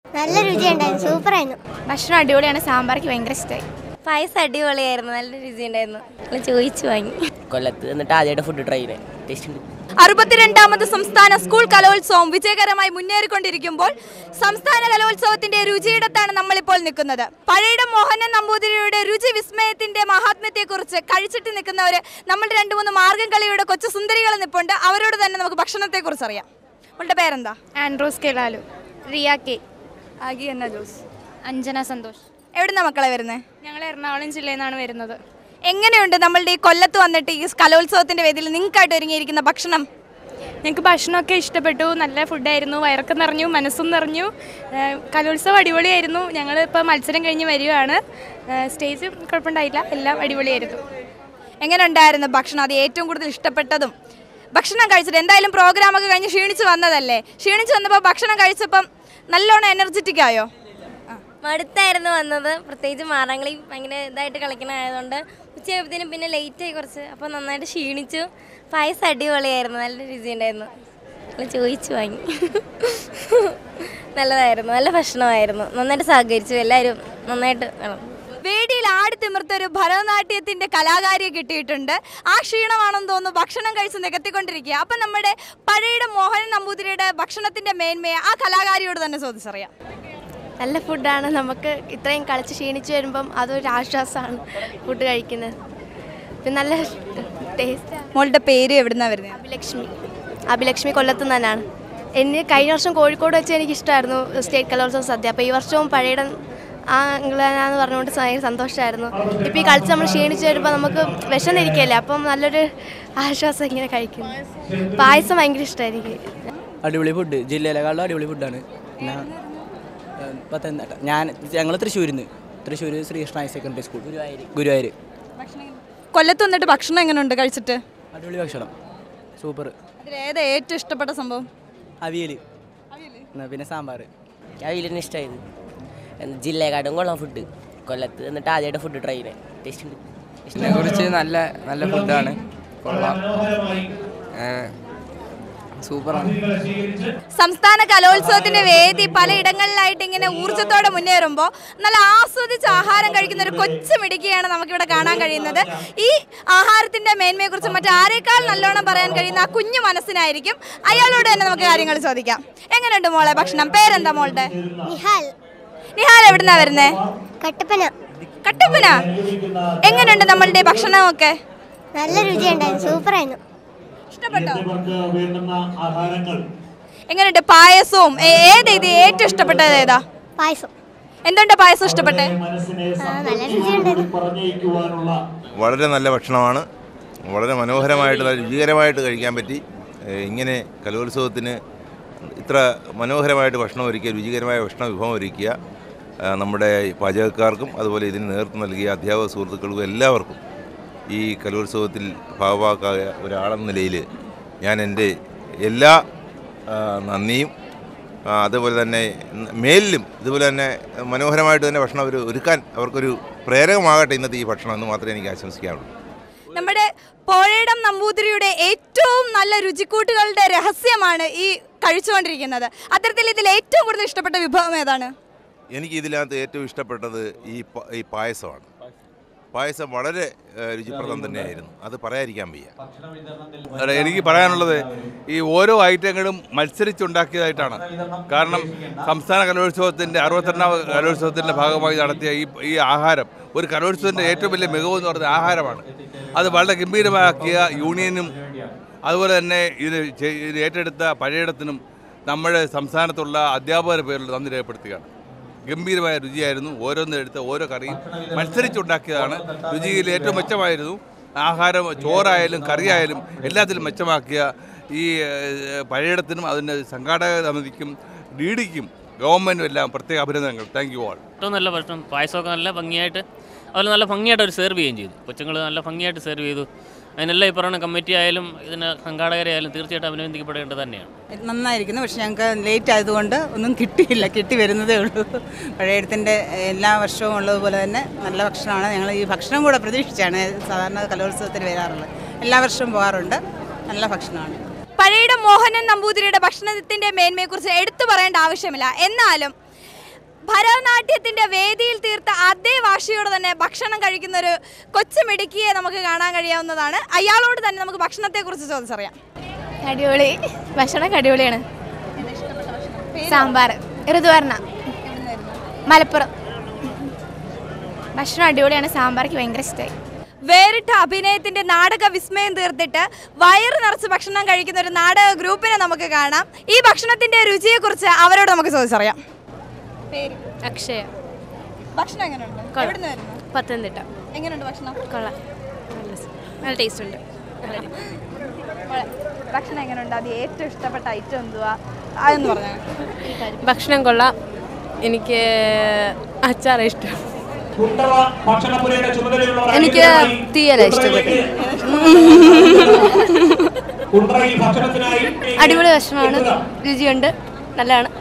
നല്ല രുചിയുണ്ടായിരുന്നു സൂപ്പറായിരുന്നു ഭക്ഷണം അടിപൊളിയാണ് സാമ്പാർക്ക് ഭയങ്കര ഇഷ്ടമായി പായസം അടിപൊളിയായിരുന്നു നല്ല രുചിയുണ്ടായിരുന്നു നല്ല ചോദിച്ചു വാങ്ങി കൊല്ലത്ത് എന്നിട്ട് ആദ്യമായിട്ട് ഫുഡ് ട്രൈ ചെയ്തേ ടേസ്റ്റ് ഉണ്ട് അറുപത്തിരണ്ടാമത് സംസ്ഥാന സ്കൂൾ കലോത്സവം വിജയകരമായി മുന്നേറിക്കൊണ്ടിരിക്കുമ്പോൾ സംസ്ഥാന കലോത്സവത്തിന്റെ രുചിയിടത്താണ് നമ്മളിപ്പോൾ നിൽക്കുന്നത് പഴയുടെ മോഹനൻ നമ്പൂതിരിയുടെ രുചി വിസ്മയത്തിന്റെ മഹാത്മ്യത്തെക്കുറിച്ച് കഴിച്ചിട്ട് നിൽക്കുന്നവര് നമ്മളുടെ രണ്ട് മൂന്ന് മാർഗം കളിയുടെ കൊച്ചു സുന്ദരികൾ നിൽപ്പുണ്ട് അവരോട് തന്നെ നമുക്ക് ഭക്ഷണത്തെക്കുറിച്ച് അറിയാം അവളുടെ പേരെന്താ ആൻഡ്രോസ് കെലാലു റിയ കെ ആഗി എന്ന ജോസ് അഞ്ജന സന്തോഷ് എവിടുന്ന മക്കളെ വരുന്നത് ഞങ്ങൾ എറണാകുളം ജില്ലയിൽ നിന്നാണ് വരുന്നത് എങ്ങനെയുണ്ട് നമ്മളുടെ ഈ കൊല്ലത്ത് വന്നിട്ട് ഈ കലോത്സവത്തിന്റെ വേദിയിൽ നിങ്ങൾക്കായിട്ട് ഒരുങ്ങിയിരിക്കുന്ന ഭക്ഷണം ഞങ്ങൾക്ക് ഭക്ഷണമൊക്കെ ഇഷ്ടപ്പെട്ടു നല്ല ഫുഡായിരുന്നു വയറൊക്കെ നിറഞ്ഞു മനസ്സും നിറഞ്ഞു ഏഹ് കലോത്സവം അടിപൊളിയായിരുന്നു ഞങ്ങൾ ഇപ്പോൾ മത്സരം കഴിഞ്ഞ് വരികയാണ് ഏഹ് സ്റ്റേജ് കുഴപ്പമുണ്ടായില്ല എല്ലാം അടിപൊളിയായിരുന്നു എങ്ങനെ ഉണ്ടായിരുന്നു ഭക്ഷണം അത് ഏറ്റവും കൂടുതൽ ഇഷ്ടപ്പെട്ടതും ഭക്ഷണം കഴിച്ചിട്ട് എന്തായാലും പ്രോഗ്രാം ഒക്കെ കഴിഞ്ഞ് ക്ഷീണിച്ച് വന്നതല്ലേ ക്ഷീണിച്ച് വന്നപ്പോൾ ഭക്ഷണം കഴിച്ചപ്പം നല്ലോണം എനർജറ്റിക് ആയോ മടുത്തായിരുന്നു വന്നത് പ്രത്യേകിച്ച് മാറാങ്കളി ഭയങ്കര ഇതായിട്ട് കളിക്കണമായതുകൊണ്ട് ഉച്ചയായപ്പോഴത്തേനും പിന്നെ ലേറ്റ് ആയി കുറച്ച് അപ്പോൾ നന്നായിട്ട് ക്ഷീണിച്ചു പായസം അടിപൊളിയായിരുന്നു നല്ല രുചിയുണ്ടായിരുന്നു നല്ല ചോദിച്ചു വാങ്ങി നല്ലതായിരുന്നു നല്ല ഭക്ഷണമായിരുന്നു നന്നായിട്ട് സഹകരിച്ചു എല്ലാവരും നന്നായിട്ട് വേണം വേദിയിൽ ആടി തിമിർത്ത ഒരു ഭരതനാട്യത്തിന്റെ കലാകാരിയെ കിട്ടിയിട്ടുണ്ട് ആ ക്ഷീണമാണെന്ന് തോന്നുന്നു ഭക്ഷണം കഴിച്ച് നികത്തിക്കൊണ്ടിരിക്കുക അപ്പം നമ്മുടെ പഴയുടെ മോഹൻ നമ്പൂതിരിയുടെ ഭക്ഷണത്തിന്റെ മേന്മയെ ആ കലാകാരിയോട് തന്നെ ചോദിച്ചറിയാം നല്ല ഫുഡാണ് നമുക്ക് ഇത്രയും കളിച്ച് ക്ഷീണിച്ച് വരുമ്പം അതൊരു ആശ്വാസമാണ് ഫുഡ് കഴിക്കുന്നത് പിന്നെ നല്ല ടേസ്റ്റാണ് മോളുടെ പേര് എവിടുന്നാ വരുന്നത് അഭിലക്ഷ്മി അഭിലക്ഷ്മി കൊല്ലത്തു തന്നെയാണ് എന്നെ കഴിഞ്ഞ വർഷം കോഴിക്കോട് വെച്ച് എനിക്ക് ഇഷ്ടമായിരുന്നു സ്റ്റേറ്റ് കലോത്സവം സദ്യ അപ്പോൾ ഈ വർഷവും പഴയുടെ ആ ഇംഗ്ലണ്ടാന്ന് പറഞ്ഞുകൊണ്ട് ഭയങ്കര സന്തോഷമായിരുന്നു ഇപ്പോൾ ഈ കളിച്ച് നമ്മൾ ക്ഷീണിച്ച് വരുമ്പോൾ നമുക്ക് വിശന്നിരിക്കുകയല്ലേ അപ്പം നല്ലൊരു ആശ്വാസം ഇങ്ങനെ കഴിക്കുന്നു പായസം ഭയങ്കര ഇഷ്ടമായിരിക്കും അടിപൊളി ഫുഡ് ജില്ലയിലെക്കാളും അടിപൊളി ഫുഡാണ് പിന്നെ ഏഹ്, പത്തനംതിട്ട ഞാൻ ഞങ്ങൾ തൃശ്ശൂരിൽ നിന്ന് Thrissur Sreekrishna higher secondary school Guruvayur Guruvayur കൊല്ലത്ത് വന്നിട്ട് ഭക്ഷണം എങ്ങനെയുണ്ട് കഴിച്ചിട്ട് അടിപൊളി ഭക്ഷണം സൂപ്പർ അതിലേതാ ഏറ്റവും ഇഷ്ടപ്പെട്ട സംഭവം അവിയൽ പിന്നെ സാമ്പാർ അവിയലിന് ഇഷ്ടമായത് ജില്ലയെക്കാട്ടും കൊള്ളാം ഫുഡ് കൊല്ലത്ത് എന്നിട്ട് ആദ്യമായിട്ട് ഫുഡ് ട്രൈ ചെയ്തേ ടേസ്റ്റ് ഉണ്ട് ഇതിനെ കുറിച്ച് നല്ല നല്ല ഫുഡാണ് കൊള്ളാം സൂപ്പറാണ് സംസ്ഥാന കലോത്സവത്തിന്റെ വേദി പലയിടങ്ങളിലായിട്ട് ഇങ്ങനെ ഊർജ്ജത്തോടെ മുന്നേറുമ്പോൾ നല്ല ആസ്വദിച്ച് ആഹാരം കഴിക്കുന്ന ഒരു കൊച്ചു മിടുക്കിയാണ് നമുക്കിവിടെ കാണാൻ കഴിയുന്നത് ഈ ആഹാരത്തിന്റെ മേന്മയെക്കുറിച്ച് മറ്റാരേക്കാൾ നല്ലോണം പറയാൻ കഴിയുന്ന ആ കുഞ്ഞു മനസ്സിനായിരിക്കും അയാളോട് തന്നെ നമുക്ക് കാര്യങ്ങൾ ചോദിക്കാം എങ്ങനെയുണ്ട് മോളെ ഭക്ഷണം പേരെന്താ മോളുടെ നിഹാൽ നിഹാൽ എവിടുന്നാ വരുന്നേ കട്ടപ്പന കട്ടപ്പന എങ്ങനെയുണ്ട് നമ്മളുടെ ഭക്ഷണമൊക്കെ നല്ല രുചിയുണ്ടായിരുന്നു സൂപ്പറായിരുന്നു ഇഷ്ടപ്പെട്ടോ എങ്ങനെയുണ്ട് പായസവും ഏ- ഏത് ഇത് ഏറ്റവും ഇഷ്ടപ്പെട്ടത് ഏതാ പായസം എന്തുകൊണ്ട് പായസം ഇഷ്ടപ്പെട്ടെ ആ, നല്ല രുചിയുണ്ടായിരുന്നു വളരെ നല്ല ഭക്ഷണമാണ് വളരെ മനോഹരമായിട്ട് നല്ല രുചികരമായിട്ട് കഴിക്കാൻ പറ്റി ഏഹ് ഇങ്ങനെ കലോത്സവത്തിന് ഇത്ര മനോഹരമായിട്ട് ഭക്ഷണം ഒരുക്കുക രുചികരമായ ഭക്ഷണ വിഭവം ഒരുക്കുക ആ, നമ്മുടെ പാചകക്കാർക്കും അതുപോലെ ഇതിന് നേതൃത്വം നൽകിയ അധ്യാപക സുഹൃത്തുക്കൾക്കും എല്ലാവർക്കും ഈ കലോത്സവത്തിൽ ഭാഗവാക്കായ ഒരാളെന്ന നിലയിൽ ഞാൻ എൻ്റെ എല്ലാ ആ, നന്ദിയും ആ, അതുപോലെ തന്നെ മേലിലും ഇതുപോലെ തന്നെ മനോഹരമായിട്ട് തന്നെ ഭക്ഷണം അവർ ഒരുക്കാൻ അവർക്കൊരു പ്രേരകമാകട്ടെ ഇന്നത്തെ ഈ ഭക്ഷണം എന്ന് മാത്രമേ എനിക്ക് ആശംസിക്കാനുള്ളൂ നമ്മുടെ പോഴയിടം നമ്പൂതിരിയുടെ ഏറ്റവും നല്ല രുചിക്കൂട്ടുകളുടെ രഹസ്യമാണ് ഈ കഴിച്ചുകൊണ്ടിരിക്കുന്നത് അത്തരത്തിൽ ഇതിൽ ഏറ്റവും കൂടുതൽ ഇഷ്ടപ്പെട്ട വിഭവം ഏതാണ് എനിക്ക് ഇതിനകത്ത് ഏറ്റവും ഇഷ്ടപ്പെട്ടത് ഈ പ- ഈ പായസമാണ് പായസം വളരെ ഏഹ്, രുചിപ്രദം തന്നെയായിരുന്നു അത് പറയാതിരിക്കാൻ വയ്യ അതെ, എനിക്ക് പറയാനുള്ളത് ഈ ഓരോ ഐറ്റങ്ങളും മത്സരിച്ചുണ്ടാക്കിയതായിട്ടാണ് കാരണം സംസ്ഥാന കലോത്സവത്തിൻ്റെ അറുപത്തിരണ്ടാമത് കലോത്സവത്തിൻ്റെ ഭാഗമായി നടത്തിയ ഈ ഈ ആഹാരം ഒരു കലോത്സവത്തിൻ്റെ ഏറ്റവും വലിയ മികവ് എന്ന് പറയുന്നത് ആഹാരമാണ് അത് വളരെ ഗംഭീരമാക്കിയ യൂണിയനും അതുപോലെ തന്നെ ഇത് ചെ- ഇത് ഏറ്റെടുത്ത പഴയിടത്തിനും നമ്മുടെ സംസ്ഥാനത്തുള്ള അധ്യാപകരുടെ പേരിൽ നന്ദി രേഖപ്പെടുത്തുകയാണ് ഗംഭീരമായ രുചിയായിരുന്നു ഓരോന്നെടുത്ത് ഓരോ കറിയും മത്സരിച്ചുണ്ടാക്കിയതാണ് രുചിയിൽ ഏറ്റവും മെച്ചമായിരുന്നു ആഹാരം ചോറായാലും കറിയായാലും എല്ലാത്തിലും മെച്ചമാക്കിയ ഈ ഏഹ്, പഴയിടത്തിനും അതിൻ്റെ സംഘാടക സമിതിക്കും ഡി ഡിക്കും ഗവൺമെൻറ്റും എല്ലാം പ്രത്യേക അഭിനന്ദനങ്ങൾ താങ്ക് യു ആൾ ഏറ്റവും നല്ല ഭക്ഷണം പായസമൊക്കെ നല്ല ഭംഗിയായിട്ട് അതുപോലെ നല്ല ഭംഗിയായിട്ട് അവർ സെർവ് ചെയ്യുകയും ചെയ്തു കൊച്ചുങ്ങൾ നല്ല ഭംഗിയായിട്ട് സെർവ് ചെയ്തു അതിനെല്ലാം ഈ പറയുന്ന കമ്മിറ്റി ആയാലും ഇതിന് സംഘാടകരായാലും തീർച്ചയായിട്ടും അഭിനന്ദിക്കപ്പെടേണ്ടത് തന്നെയാണ് നന്നായിരിക്കുന്നു പക്ഷെ ഞങ്ങൾക്ക് ലേറ്റ് ആയതുകൊണ്ട് ഒന്നും കിട്ടിയില്ല കിട്ടി വരുന്നതേ ഉള്ളൂ പഴയടത്തിൻ്റെ എല്ലാ വർഷവും ഉള്ളതുപോലെ തന്നെ നല്ല ഭക്ഷണമാണ് ഞങ്ങൾ ഈ ഭക്ഷണം കൂടെ പ്രതീക്ഷിച്ചാണ് സാധാരണ കലോത്സവത്തിന് വരാറുള്ളത് എല്ലാ വർഷവും പോകാറുണ്ട് നല്ല ഭക്ഷണമാണ് പഴയുടെ മോഹനൻ നമ്പൂതിരിയുടെ ഭക്ഷണത്തിന്റെ മേന്മയെക്കുറിച്ച് എടുത്തു പറയേണ്ട ആവശ്യമില്ല എന്നാലും ഭരതനാട്യത്തിന്റെ വേദിയിൽ തീർത്ത അതേ വാശിയോടെ തന്നെ ഭക്ഷണം കഴിക്കുന്ന ഒരു കൊച്ചുമിടുക്കിയെ നമുക്ക് കാണാൻ കഴിയാവുന്നതാണ് അയാളോട് തന്നെ നമുക്ക് ഭക്ഷണത്തെ കുറിച്ച് ചോദിച്ചറിയാം അടിപൊളി ഭക്ഷണം അടിപൊളിയാണ് സാമ്പാർ ഋതുവർണ്ണ മലപ്പുറം ഭക്ഷണം അടിപൊളിയാണ് സാമ്പാർക്ക് ഭയങ്കര ഇഷ്ടമായി വേറിട്ട അഭിനയത്തിന്റെ നാടക വിസ്മയം തീർത്തിട്ട് വയറ് നിറച്ച് ഭക്ഷണം കഴിക്കുന്ന ഒരു നാടക ഗ്രൂപ്പിനെ നമുക്ക് കാണാം ഈ ഭക്ഷണത്തിന്റെ രുചിയെ കുറിച്ച് അവരോട് നമുക്ക് ചോദിച്ചറിയാം അക്ഷയ ഭക്ഷണം എങ്ങനെയുണ്ട് എവിടുന്ന് വരുന്നു പത്തനംതിട്ട എങ്ങനെയുണ്ട് ഭക്ഷണം കൊള്ളാം നല്ല ടേസ്റ്റ് ഉണ്ട് ഭക്ഷണം എങ്ങനെയുണ്ട് അത് ഏറ്റവും ഇഷ്ടപ്പെട്ട ഐറ്റം എന്തുവാ അതെന്ന് പറഞ്ഞാൽ ഭക്ഷണം കൊള്ളാം എനിക്ക് അച്ചാറ് ഇഷ്ടം എനിക്ക് തീയല ഇഷ്ടപ്പെട്ടു അടിപൊളി ഭക്ഷണമാണ് രുചിയുണ്ട് നല്ലതാണ്